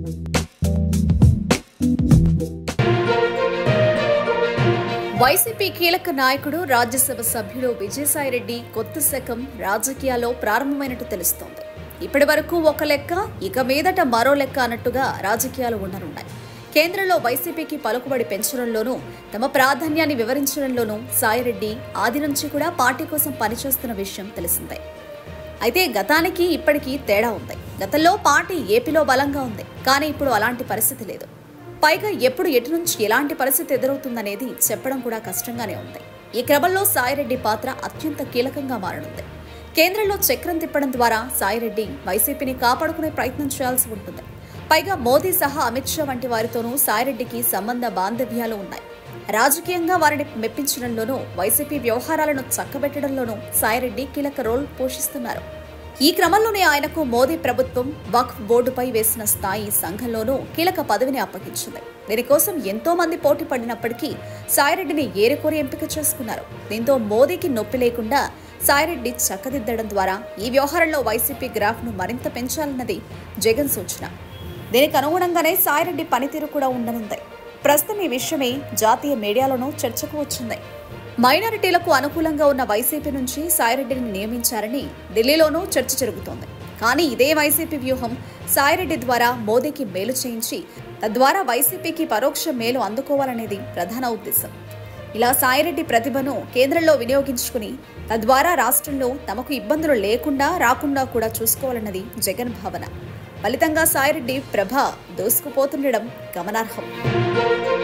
YCP కీలక నాయకుడు రాజ్యసభ సభ్యుడు విజయసాయిరెడ్డి కొత్త శకం రాజకీయాల్లో ప్రారంభమైనట్టు తెలుస్తోంది ఇప్పటి వరకు ఒక లెక్క ఇక మీదట మరో లెక్క అన్నట్టుగా రాజకీయాలు ఉండనున్నాయి కేంద్రంలో వైసీపీకి పలుకుబడి పెంచడంలోనూ తమ ప్రాధాన్యాన్ని వివరించడంలోనూ సాయిరెడ్డి ఆది నుంచి కూడా పార్టీ కోసం పనిచేస్తున్న విషయం తెలిసిందే అయితే గతానికి ఇప్పటికీ తేడా ఉంది గతంలో పార్టీ ఏపీలో బలంగా ఉంది కానీ ఇప్పుడు అలాంటి పరిస్థితి లేదు పైగా ఎప్పుడు ఎటు నుంచి ఎలాంటి పరిస్థితి ఎదురవుతుందనేది చెప్పడం కూడా కష్టంగానే ఉంది ఈ క్రమంలో సాయిరెడ్డి పాత్ర అత్యంత కీలకంగా మారనుంది కేంద్రంలో చక్రం తిప్పడం ద్వారా సాయిరెడ్డి వైసీపీని కాపాడుకునే ప్రయత్నం చేయాల్సి ఉంటుంది పైగా మోదీ సహా అమిత్ షా వంటి వారితోనూ సాయిరెడ్డికి సంబంధ బాంధవ్యాలు ఉన్నాయి రాజకీయంగా వారిని మెప్పించడంలోనూ వైసీపీ వ్యవహారాలను చక్కబెట్టడంలోనూ సాయిరెడ్డి కీలక రోల్ పోషిస్తున్నారు ఈ క్రమంలోనే ఆయనకు మోదీ ప్రభుత్వం వక్ఫ్ బోర్డుపై వేసిన స్థాయి సంఘంలోనూ కీలక పదవిని అప్పగించింది దీనికోసం ఎంతో మంది పోటీ పడినప్పటికీ సాయిరెడ్డిని ఏరుకోరి ఎంపిక చేసుకున్నారు దీంతో మోదీకి నొప్పి లేకుండా సాయిరెడ్డి చక్కదిద్దడం ద్వారా ఈ వ్యవహారంలో వైసీపీ గ్రాఫ్ను మరింత పెంచాలన్నది జగన్ సూచన దీనికి అనుగుణంగానే సాయిరెడ్డి పనితీరు కూడా ఉండనుంది ప్రస్తుతం ఈ విషయమే జాతీయ మీడియాలోనూ చర్చకు వచ్చింది మైనారిటీలకు అనుకూలంగా ఉన్న వైసీపీ నుంచి సాయిరెడ్డిని నియమించారని ఢిల్లీలోనూ చర్చ జరుగుతోంది కానీ ఇదే వైసీపీ వ్యూహం సాయిరెడ్డి ద్వారా మోదీకి మేలు చేయించి తద్వారా వైసీపీకి పరోక్ష మేలు అందుకోవాలనేది ప్రధాన ఉద్దేశం ఇలా సాయిరెడ్డి ప్రతిభను కేంద్రంలో వినియోగించుకుని తద్వారా రాష్ట్రంలో తమకు ఇబ్బందులు లేకుండా రాకుండా కూడా చూసుకోవాలన్నది జగన్ భావన ఫలితంగా సాయిరెడ్డి ప్రభ దూసుకుపోతుండడం గమనార్హం